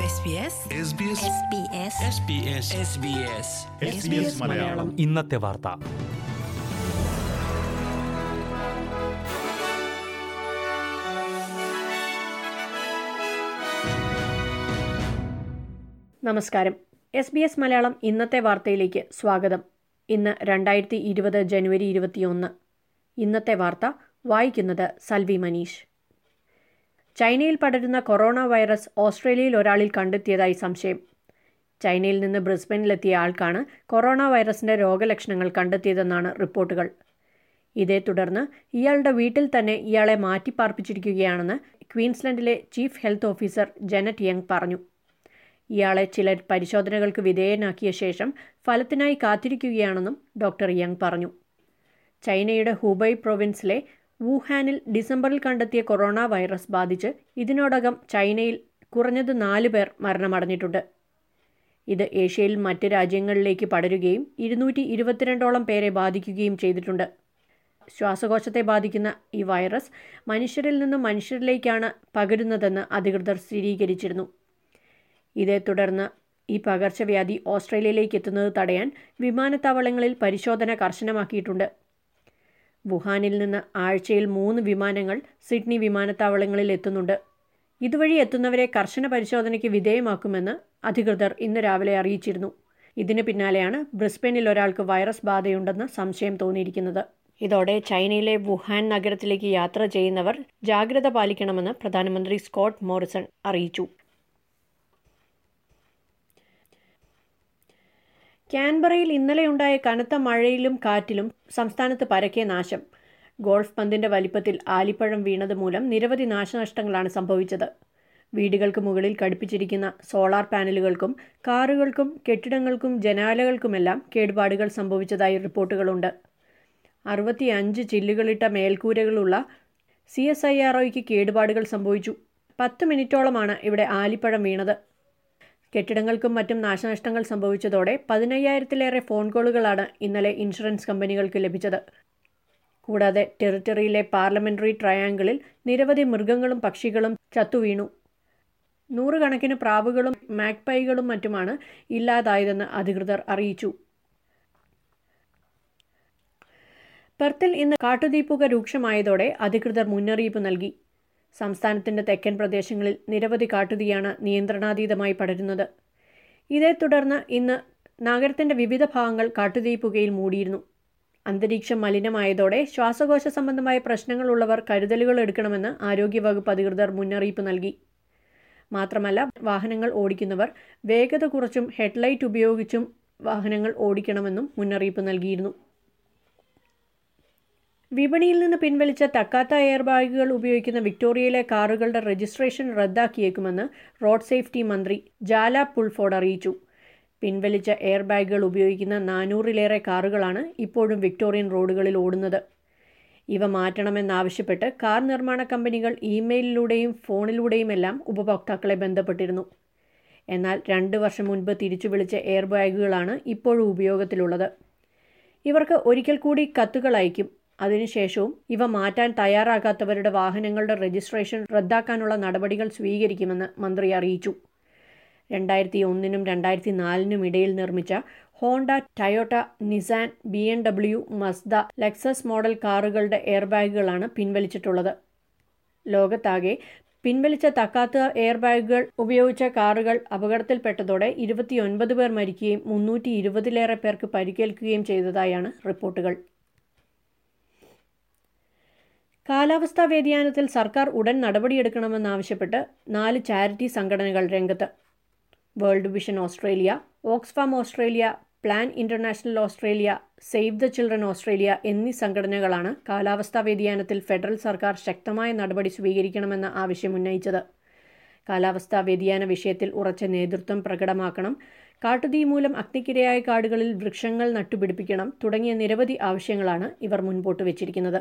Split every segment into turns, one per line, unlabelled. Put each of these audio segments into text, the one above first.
SBS
SBS
SBS Malayalam
ഇന്നത്തെ വാർത്ത
നമസ്കാരം എസ് ബി എസ് മലയാളം ഇന്നത്തെ വാർത്തയിലേക്ക് സ്വാഗതം ഇന്ന് രണ്ടായിരത്തി ഇരുപത് ജനുവരി ഇരുപത്തിയൊന്ന് ഇന്നത്തെ വാർത്ത വായിക്കുന്നത് സൽവി മനീഷ് ചൈനയിൽ പടരുന്ന കൊറോണ വൈറസ് ഓസ്ട്രേലിയയിൽ ഒരാളിൽ കണ്ടെത്തിയതായി സംശയം ചൈനയിൽ നിന്ന് ബ്രിസ്ബനിലെത്തിയ ആൾക്കാണ് കൊറോണ വൈറസിന്റെ രോഗലക്ഷണങ്ങൾ കണ്ടെത്തിയതെന്നാണ് റിപ്പോർട്ടുകൾ ഇതേ തുടർന്ന് ഇയാളുടെ വീട്ടിൽ തന്നെ ഇയാളെ മാറ്റിപ്പാർപ്പിച്ചിരിക്കുകയാണെന്ന് ക്വീൻസ്ലൻഡിലെ chief health officer Janet Young പറഞ്ഞു ഇയാളെ ചിലർ പരിശോധനകൾക്ക് വിധേയനാക്കിയ ശേഷം ഫലത്തിനായി കാത്തിരിക്കുകയാണെന്നും ഡോക്ടർ യങ് പറഞ്ഞു ചൈനയുടെ ഹൂബൈ പ്രൊവിൻസിലെ വുഹാനിൽ ഡിസംബറിൽ കണ്ടെത്തിയ കൊറോണ വൈറസ് ബാധിച്ച് ഇതിനോടകം ചൈനയിൽ കുറഞ്ഞത് നാല് പേർ മരണമടഞ്ഞിട്ടുണ്ട് ഇത് ഏഷ്യയിൽ മറ്റ് രാജ്യങ്ങളിലേക്ക് പടരുകയും ഇരുന്നൂറ്റി ഇരുപത്തിരണ്ടോളം പേരെ ബാധിക്കുകയും ചെയ്തിട്ടുണ്ട് ശ്വാസകോശത്തെ ബാധിക്കുന്ന ഈ വൈറസ് മനുഷ്യരിൽ നിന്നും മനുഷ്യരിലേക്കാണ് പകരുന്നതെന്ന് അധികൃതർ സ്ഥിരീകരിച്ചിരുന്നു ഇതേ തുടർന്ന് ഈ പകർച്ചവ്യാധി ഓസ്ട്രേലിയയിലേക്ക് എത്തുന്നത് തടയാൻ വിമാനത്താവളങ്ങളിൽ പരിശോധന കർശനമാക്കിയിട്ടുണ്ട് വുഹാനിൽ നിന്ന് ആഴ്ചയിൽ മൂന്ന് വിമാനങ്ങൾ സിഡ്നി വിമാനത്താവളങ്ങളിൽ എത്തുന്നുണ്ട് ഇതുവഴി എത്തുന്നവരെ കർശന പരിശോധനയ്ക്ക് വിധേയമാക്കുമെന്ന് അധികൃതർ ഇന്ന് രാവിലെ അറിയിച്ചിരുന്നു ഇതിന് പിന്നാലെയാണ് ബ്രിസ്ബനിൽ ഒരാൾക്ക് വൈറസ് ബാധയുണ്ടെന്ന് സംശയം തോന്നിയിരിക്കുന്നത് ഇതോടെ ചൈനയിലെ വുഹാൻ നഗരത്തിലേക്ക് യാത്ര ചെയ്യുന്നവർ ജാഗ്രത പാലിക്കണമെന്ന് പ്രധാനമന്ത്രി സ്കോട്ട് മോറിസൺ അറിയിച്ചു ക്യാൻബറയിൽ ഇന്നലെയുണ്ടായ കനത്ത മഴയിലും കാറ്റിലും സംസ്ഥാനത്ത് പരക്കെ നാശം ഗോൾഫ് പന്തിന്റെ വലിപ്പത്തിൽ ആലിപ്പഴം വീണത് മൂലം നിരവധി നാശനഷ്ടങ്ങളാണ് സംഭവിച്ചത് വീടുകൾക്ക് മുകളിൽ ഘടിപ്പിച്ചിരിക്കുന്ന സോളാർ പാനലുകൾക്കും കാറുകൾക്കും കെട്ടിടങ്ങൾക്കും ജനാലകൾക്കുമെല്ലാം കേടുപാടുകൾ സംഭവിച്ചതായി റിപ്പോർട്ടുകളുണ്ട് അറുപത്തിയഞ്ച് ചില്ലുകളിട്ട മേൽക്കൂരകളുള്ള സി എസ് ഐ ആർ ഒയ്ക്ക് കേടുപാടുകൾ സംഭവിച്ചു പത്ത് മിനിറ്റോളമാണ് ഇവിടെ ആലിപ്പഴം വീണത് കെട്ടിടങ്ങൾക്കും മറ്റും നാശനഷ്ടങ്ങൾ സംഭവിച്ചതോടെ പതിനയ്യായിരത്തിലേറെ ഫോൺ കോളുകളാണ് ഇന്നലെ ഇൻഷുറൻസ് കമ്പനികൾക്ക് ലഭിച്ചത് കൂടാതെ ടെറിട്ടറിയിലെ പാർലമെന്ററി ട്രയാങ്കിളിൽ നിരവധി മൃഗങ്ങളും പക്ഷികളും ചത്തുവീണു നൂറുകണക്കിന് പ്രാവുകളും മാക്പൈകളും മറ്റുമാണ് ഇല്ലാതായതെന്ന് അധികൃതർ അറിയിച്ചു പെർത്തിൽ ഇന്ന് കാട്ടുതീപ്പുക രൂക്ഷമായതോടെ അധികൃതർ മുന്നറിയിപ്പ് നൽകി സംസ്ഥാനത്തിന്റെ തെക്കൻ പ്രദേശങ്ങളിൽ നിരവധി കാട്ടുതീയാണ് നിയന്ത്രണാതീതമായി പടരുന്നത് ഇതേ തുടർന്ന് ഇന്ന് നഗരത്തിന്റെ വിവിധ ഭാഗങ്ങൾ കാട്ടുതീ പുകയിൽ മൂടിയിരുന്നു അന്തരീക്ഷം മലിനമായതോടെ ശ്വാസകോശ സംബന്ധമായ പ്രശ്നങ്ങളുള്ളവർ കരുതലുകൾ എടുക്കണമെന്ന് ആരോഗ്യവകുപ്പ് അധികൃതർ മുന്നറിയിപ്പ് നൽകി മാത്രമല്ല വാഹനങ്ങൾ ഓടിക്കുന്നവർ വേഗത കുറച്ചും ഹെഡ്ലൈറ്റ് ഉപയോഗിച്ചും വാഹനങ്ങൾ ഓടിക്കണമെന്നും മുന്നറിയിപ്പ് നൽകിയിരുന്നു വിപണിയിൽ നിന്ന് പിൻവലിച്ച തക്കാത്ത എയർ ബാഗുകൾ ഉപയോഗിക്കുന്ന വിക്ടോറിയയിലെ കാറുകളുടെ രജിസ്ട്രേഷൻ റദ്ദാക്കിയേക്കുമെന്ന് റോഡ് സേഫ്റ്റി മന്ത്രി ജാല പുൾഫോർഡ് അറിയിച്ചു പിൻവലിച്ച എയർ ബാഗുകൾ ഉപയോഗിക്കുന്ന നാനൂറിലേറെ കാറുകളാണ് ഇപ്പോഴും വിക്ടോറിയൻ റോഡുകളിൽ ഓടുന്നത് ഇവ മാറ്റണമെന്നാവശ്യപ്പെട്ട് കാർ നിർമ്മാണ കമ്പനികൾ ഇമെയിലിലൂടെയും ഫോണിലൂടെയുമെല്ലാം ഉപഭോക്താക്കളെ ബന്ധപ്പെട്ടിരുന്നു എന്നാൽ രണ്ട് വർഷം മുൻപ് തിരിച്ചു വിളിച്ച എയർ ബാഗുകളാണ് ഇപ്പോഴും ഉപയോഗത്തിലുള്ളത് ഇവർക്ക് ഒരിക്കൽ കൂടി കത്തുകൾ അയക്കും അതിനുശേഷവും ഇവ മാറ്റാൻ തയ്യാറാകാത്തവരുടെ വാഹനങ്ങളുടെ രജിസ്ട്രേഷൻ റദ്ദാക്കാനുള്ള നടപടികൾ സ്വീകരിക്കുമെന്ന് മന്ത്രി അറിയിച്ചു രണ്ടായിരത്തി ഒന്നിനും രണ്ടായിരത്തി നാലിനും ഇടയിൽ നിർമ്മിച്ച Honda Toyota Nissan B M W Mazda Lexus model കാറുകളുടെ എയർബാഗുകളാണ് പിൻവലിച്ചിട്ടുള്ളത് ലോകത്താകെ പിൻവലിച്ച തക്കാത്ത എയർബാഗുകൾ ഉപയോഗിച്ച കാറുകൾ അപകടത്തിൽപ്പെട്ടതോടെ ഇരുപത്തിയൊൻപത് പേർ മരിക്കുകയും മുന്നൂറ്റി ഇരുപതിലേറെ പേർക്ക് പരിക്കേൽക്കുകയും ചെയ്തതായാണ് റിപ്പോർട്ടുകൾ കാലാവസ്ഥാ വ്യതിയാനത്തിൽ സർക്കാർ ഉടൻ നടപടിയെടുക്കണമെന്നാവശ്യപ്പെട്ട് നാല് ചാരിറ്റി സംഘടനകൾ രംഗത്ത് World Vision Australia Oxfam Australia Plan International Australia Save the Children Australia എന്നീ സംഘടനകളാണ് കാലാവസ്ഥാ വ്യതിയാനത്തിൽ ഫെഡറൽ സർക്കാർ ശക്തമായ നടപടി സ്വീകരിക്കണമെന്ന ആവശ്യം ഉന്നയിച്ചത് കാലാവസ്ഥാ വ്യതിയാന വിഷയത്തിൽ ഉറച്ച നേതൃത്വം പ്രകടമാക്കണം കാട്ടുതീ മൂലം അഗ്നിക്കിരയായ കാടുകളിൽ വൃക്ഷങ്ങൾ നട്ടുപിടിപ്പിക്കണം തുടങ്ങിയ നിരവധി ആവശ്യങ്ങളാണ് ഇവർ മുൻപോട്ട് വച്ചിരിക്കുന്നത്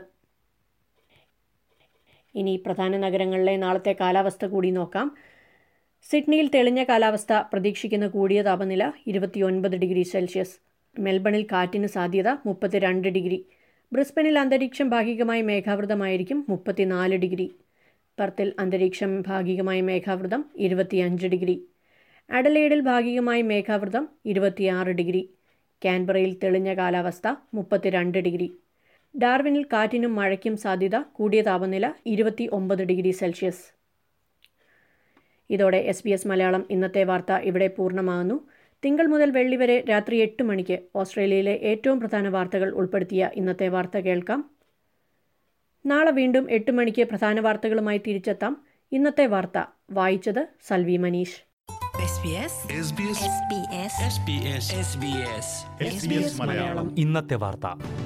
ഇനി പ്രധാന നഗരങ്ങളിലെ നാളത്തെ കാലാവസ്ഥ കൂടി നോക്കാം സിഡ്നിയിൽ തെളിഞ്ഞ കാലാവസ്ഥ പ്രതീക്ഷിക്കുന്ന കൂടിയ താപനില ഇരുപത്തിയൊൻപത് ഡിഗ്രി സെൽഷ്യസ് മെൽബണിൽ കാറ്റിന് സാധ്യത മുപ്പത്തിരണ്ട് ഡിഗ്രി ബ്രിസ്ബനിൽ അന്തരീക്ഷം ഭാഗികമായി മേഘാവൃതമായിരിക്കും മുപ്പത്തിനാല് ഡിഗ്രി പർത്തിൽ അന്തരീക്ഷം ഭാഗികമായി മേഘാവൃതം ഇരുപത്തിയഞ്ച് ഡിഗ്രി അഡലേഡിൽ ഭാഗികമായി മേഘാവൃതം ഇരുപത്തിയാറ് ഡിഗ്രി കാൻബറയിൽ തെളിഞ്ഞ കാലാവസ്ഥ മുപ്പത്തിരണ്ട് ഡിഗ്രി ഡാർവിനിൽ കാറ്റിനും മഴയ്ക്കും സാധ്യത കൂടിയ താപനില ഇരുപത്തി ഒമ്പത് ഡിഗ്രി സെൽഷ്യസ് ഇതോടെ എസ് ബി എസ് മലയാളം ഇന്നത്തെ വാർത്ത ഇവിടെ പൂർണ്ണമാകുന്നു തിങ്കൾ മുതൽ വെള്ളി വരെ രാത്രി എട്ട് മണിക്ക് ഓസ്ട്രേലിയയിലെ ഏറ്റവും പ്രധാന വാർത്തകൾ ഉൾപ്പെടുത്തിയ ഇന്നത്തെ വാർത്ത കേൾക്കാം നാളെ വീണ്ടും എട്ട് മണിക്ക് പ്രധാന വാർത്തകളുമായി തിരിച്ചെത്താം ഇന്നത്തെ വാർത്ത വായിച്ചത് Salvi Manish
SBS
SBS
SBS
SBS
SBS
SBS Malayalam
ഇന്നത്തെ വാർത്ത